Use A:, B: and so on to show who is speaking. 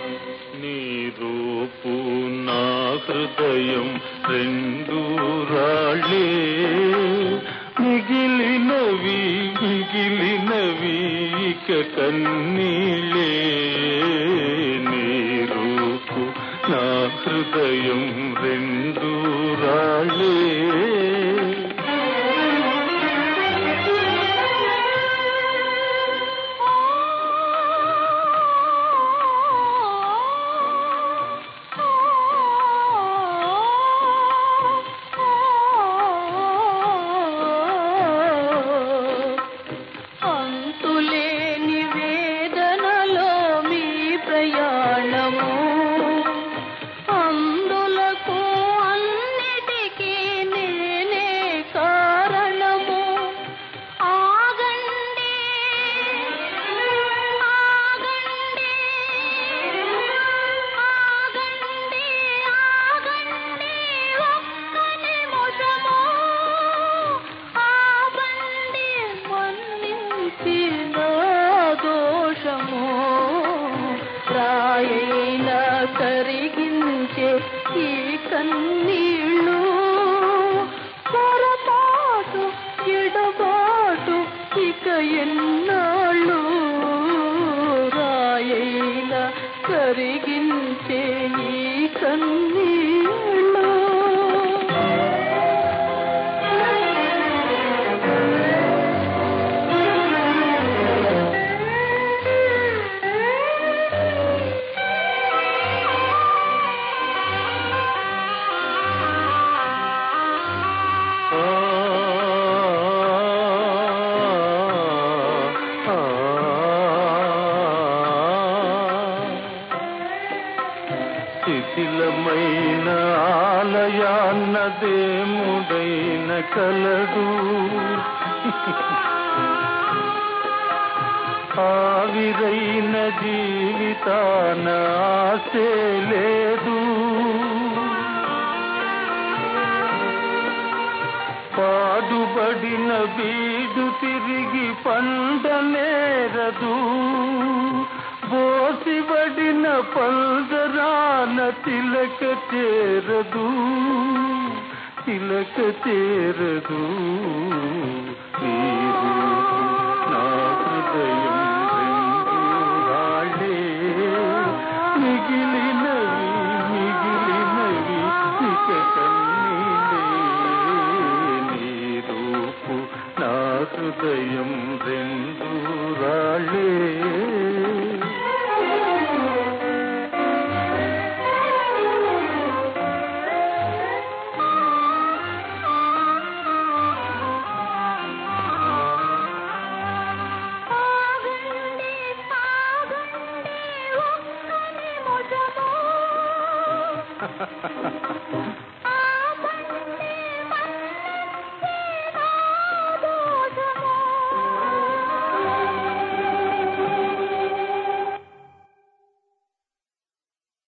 A: నీ రూపు నా హృదయం రెండు రాళ్ళే మిగిలినవి మిగిలినవి ఇక కన్నీళ్ళే నీ రూపు నా హృదయం రెండు రాళ్ళే
B: అంతులేని వేదనలో మీ ప్రయాణము అందులకు అన్నిటికీ నేనే కారణము ఆగండి ఆగండి ఆగండి ఆగండి ఒక్క నిమిషము ఆగండి మన్నించి నా దోషము రాయైన కరిగించే ఈ కన్నీళ్ళు పొరపాటు ఎడబాటు ఇక ఎన్నాళ్ళు రాయైన కరిగించే ఈ కన్నీళ్ళు
A: ఆ, ఆ, శిథిలమైన ఆలయాన్న దేముడైన కలడు ఆవిరైన జీవితాన ఆశే లేదు పాడుబడిన బీడు తిరిగి పండనేరదు బోసిబడిన పల్దరాన తిలక చేరదు తిలక చేరదు నీరు నా హృదయం రెండు రాళ్ళే మిగిలినవి మిగిలినవి ఇక కన్నీలే నీ రూపు నా హృదయం రెండు రాళ్ళే
B: ఆగండి ఆగండి ఒక్క నిమిషము